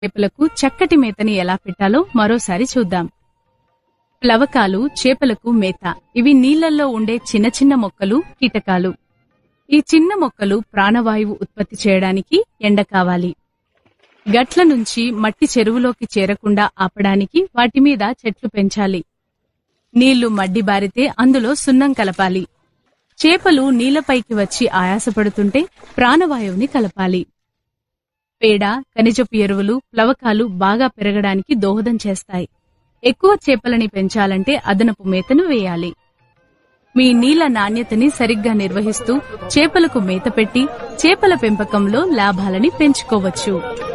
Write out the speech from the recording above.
చేపలకు చక్కటి మేతని ఎలా పెట్టాలో మరోసారి చూద్దాం ప్లవకాలు చేపలకు మేత ఇవి నీళ్లలో ఉండే చిన్న చిన్న మొక్కలు కీటకాలు ఈ చిన్న మొక్కలు ప్రాణవాయువు ఉత్పత్తి చేయడానికి ఎండ కావాలి గట్ల నుంచి మట్టి చెరువులోకి చేరకుండా ఆపడానికి వాటి మీద చెట్లు పెంచాలి నీళ్లు మడ్డి బారితే అందులో సున్నం కలపాలి చేపలు నీళ్లపైకి వచ్చి ఆయాసపడుతుంటే ప్రాణవాయువుని కలపాలి పేడ ఖనిజపు ఎరువులు ప్లవకాలు బాగా పెరగడానికి దోహదం చేస్తాయి ఎక్కువ చేపలని పెంచాలంటే అదనపు మేతను వేయాలి మీ నీళ్ల నాణ్యతని సరిగ్గా నిర్వహిస్తూ చేపలకు మేత పెట్టి చేపల పెంపకంలో లాభాలని పెంచుకోవచ్చు